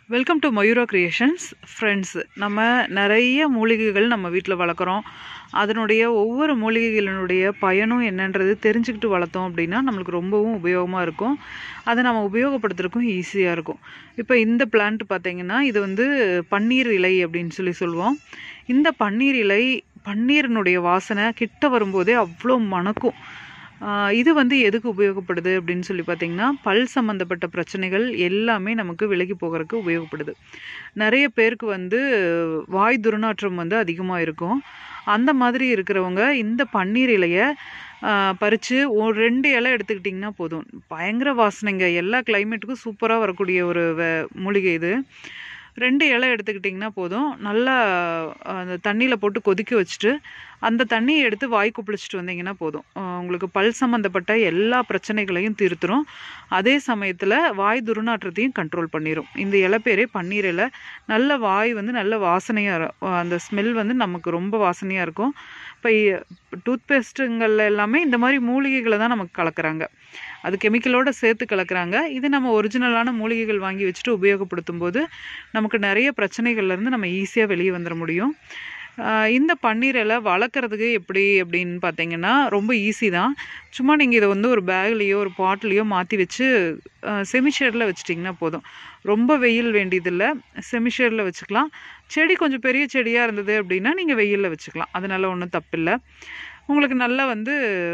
welcome to Mayura creations friends நம்ம நிறைய மூலிகைகள் நம்ம வீட்டில் வளர்க்குறோம் அதனுடைய ஒவ்வொரு மூலிகைகளினுடைய பயனும் என்னன்றது தெரிஞ்சுக்கிட்டு வளர்த்தோம் அப்படின்னா நம்மளுக்கு ரொம்பவும் உபயோகமாக இருக்கும் அதை நம்ம உபயோகப்படுத்துறதுக்கும் ஈஸியாக இருக்கும் இப்போ இந்த பிளான்ட் பார்த்தீங்கன்னா இது வந்து பன்னீர் இலை அப்படின்னு சொல்லி சொல்லுவோம் இந்த பன்னீர் இலை பன்னீரினுடைய வாசனை கிட்ட வரும்போதே அவ்வளோ மணக்கும் ஆஹ் இது வந்து எதுக்கு உபயோகப்படுது அப்படின்னு சொல்லி பார்த்தீங்கன்னா பல் சம்மந்தப்பட்ட பிரச்சனைகள் எல்லாமே நமக்கு விலகி போகிறதுக்கு உபயோகப்படுது நிறைய பேருக்கு வந்து வாய் துர்நாற்றம் வந்து அதிகமாக இருக்கும் அந்த மாதிரி இருக்கிறவங்க இந்த பன்னீர் இலையை பறித்து ஒரு ரெண்டு இலை எடுத்துக்கிட்டிங்கன்னா போதும் பயங்கர வாசனைங்க எல்லா கிளைமேட்டுக்கும் சூப்பராக வரக்கூடிய ஒரு வே- மூலிகை இது ரெண்டு இலை எடுத்துக்கிட்டிங்கன்னா போதும் நல்லா அந்த தண்ணியில் போட்டு கொதிக்க வச்சுட்டு அந்த தண்ணியை எடுத்து வாய் குப்பிளிச்சிட்டு வந்தீங்கன்னா போதும் அஹ் உங்களுக்கு பல் சம்மந்தப்பட்ட எல்லா பிரச்சனைகளையும் தீர்த்துரும் அதே சமயத்தில் வாய் துர்நாற்றத்தையும் கண்ட்ரோல் பண்ணிடும் இந்த இலை பேரே பன்னீர் இலை நல்ல வாய் வந்து நல்ல வாசனையாக அந்த ஸ்மெல் வந்து நமக்கு ரொம்ப வாசனையாக இருக்கும் இப்போ டூத் பேஸ்ட்டுங்களில் எல்லாமே இந்த மாதிரி மூலிகைகளை தான் நமக்கு கலக்குறாங்க அது கெமிக்கலோட சேர்த்து கலக்குறாங்க இது நம்ம ஒரிஜினலான மூலிகைகள் வாங்கி வச்சுட்டு உபயோகப்படுத்தும் போது நமக்கு நிறைய பிரச்சனைகள்லேருந்து நம்ம ஈஸியாக வெளியே வந்துட முடியும் ஆஹ் இந்த பன்னீர் இலை வளர்க்குறதுக்கு எப்படி அப்படின்னு பார்த்தீங்கன்னா ரொம்ப ஈஸி தான் சும்மா நீங்கள் இதை வந்து ஒரு பேக்லேயோ ஒரு பாட்டிலையோ மாற்றி வச்சு செமிஷேரில் வச்சிட்டிங்கன்னா போதும் ரொம்ப வெயில் வேண்டியதில்லை செமிஷேரில் வச்சுக்கலாம் செடி கொஞ்சம் பெரிய செடியாக இருந்தது அப்படின்னா நீங்கள் வெயிலில் வச்சுக்கலாம் அதனால ஒன்றும் தப்பில்லை உங்களுக்கு நல்லா வந்து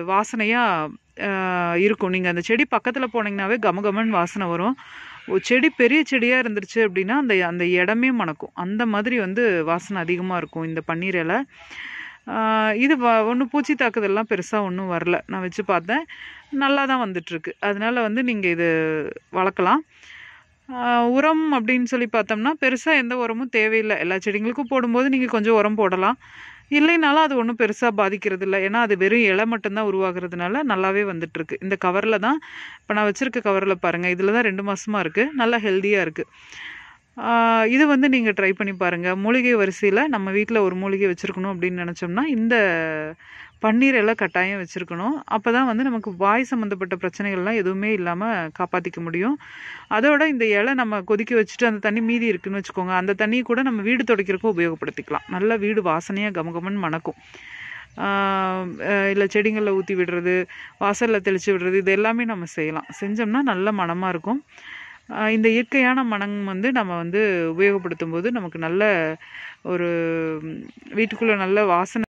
வாசனையாக இருக்கும் நீங்கள் அந்த செடி பக்கத்தில் போனீங்கன்னாவே கமகமன்னு வாசனை வரும் ஒரு செடி பெரிய செடியாக இருந்துருச்சு அப்படின்னா அந்த அந்த இடமே மணக்கும் அந்த மாதிரி வந்து வாசனை அதிகமாக இருக்கும் இந்த பன்னீர் இலை ஆஹ் இது ஒன்றும் பூச்சி தாக்குதல்லாம் பெருசாக ஒன்றும் வரல நான் வச்சு பார்த்தேன் நல்லா தான் வந்துட்டுருக்கு அதனால வந்து நீங்கள் இது வளர்க்கலாம் ஆஹ் உரம் அப்படின்னு சொல்லி பார்த்தோம்னா பெருசாக எந்த உரமும் தேவையில்லை எல்லா செடிங்களுக்கும் போடும்போது நீங்கள் கொஞ்சம் உரம் போடலாம் இல்லைனாலும் அது ஒன்றும் பெருசாக பாதிக்கிறது இல்லை ஏன்னா அது வெறும் இலை மட்டும்தான் உருவாகிறதுனால நல்லாவே வந்துட்டுருக்கு இந்த கவரில் தான் இப்போ நான் வச்சுருக்க கவரில் பாருங்கள் இதில் தான் ரெண்டு மாதமாக இருக்குது நல்லா ஹெல்த்தியாக இருக்குது ஆஹ் இது வந்து நீங்கள் ட்ரை பண்ணி பாருங்கள் மூலிகை வரிசையில் நம்ம வீட்டில் ஒரு மூலிகை வச்சுருக்கணும் அப்படின்னு நினச்சோம்னா இந்த பன்னீர் எல்லாம் கட்டாயம் வச்சுருக்கணும் அப்போ தான் வந்து நமக்கு வாய் சம்மந்தப்பட்ட பிரச்சனைகள்லாம் எதுவுமே இல்லாமல் காப்பாற்றிக்க முடியும் அதோட இந்த இலை நம்ம கொதிக்க வச்சுட்டு அந்த தண்ணி மீதி இருக்குன்னு வச்சுக்கோங்க அந்த தண்ணியை கூட நம்ம வீடு துடைக்கிறதுக்கும் உபயோகப்படுத்திக்கலாம் நல்லா வீடு வாசனையாக கமகமன்னு மணக்கும் இல்லை செடிங்களில் ஊற்றி விடுறது வாசலில் தெளித்து விடுறது இது எல்லாமே நம்ம செய்யலாம் செஞ்சோம்னா நல்ல மணமாக இருக்கும் ஆஹ் இந்த இயற்கையான மனம் வந்து நம்ம வந்து உபயோகப்படுத்தும் போது நமக்கு நல்ல ஒரு வீட்டுக்குள்ளே நல்ல வாசனை